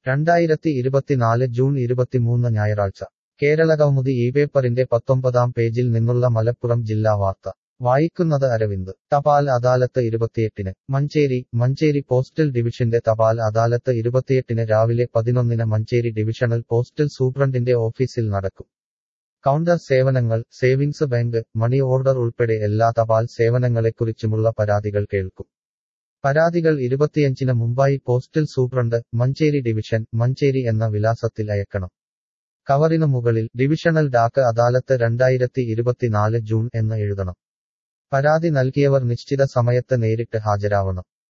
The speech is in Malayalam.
രണ്ടായിരത്തി ഇരുപത്തിനാല് ജൂൺ ഇരുപത്തിമൂന്ന് ഞായറാഴ്ച കേരളകൗമുദി ഈ പേപ്പറിന്റെ പത്തൊമ്പതാം പേജിൽ നിന്നുള്ള മലപ്പുറം ജില്ലാ വാർത്ത വായിക്കുന്നത് അരവിന്ദ് തപാൽ അദാലത്ത് ഇരുപത്തിയെട്ടിന് മഞ്ചേരി മഞ്ചേരി പോസ്റ്റൽ ഡിവിഷന്റെ തപാൽ അദാലത്ത് ഇരുപത്തിയെട്ടിന് രാവിലെ പതിനൊന്നിന് മഞ്ചേരി ഡിവിഷണൽ പോസ്റ്റൽ സൂപ്രണ്ടിന്റെ ഓഫീസിൽ നടക്കും കൗണ്ടർ സേവനങ്ങൾ സേവിങ്സ് ബാങ്ക് മണി ഓർഡർ ഉൾപ്പെടെ എല്ലാ തപാൽ സേവനങ്ങളെക്കുറിച്ചുമുള്ള പരാതികൾ കേൾക്കും പരാതികൾ ഇരുപത്തിയഞ്ചിന് മുമ്പായി postal superintendent Manjeri division Manjeri എന്ന വിലാസത്തിൽ അയക്കണം കവറിനു മുകളിൽ ഡിവിഷണൽ ഡാക്ക് അദാലത്ത് രണ്ടായിരത്തി ഇരുപത്തിനാല് ജൂൺ എന്ന് എഴുതണം പരാതി നൽകിയവർ നിശ്ചിത സമയത്ത് നേരിട്ട് ഹാജരാവണം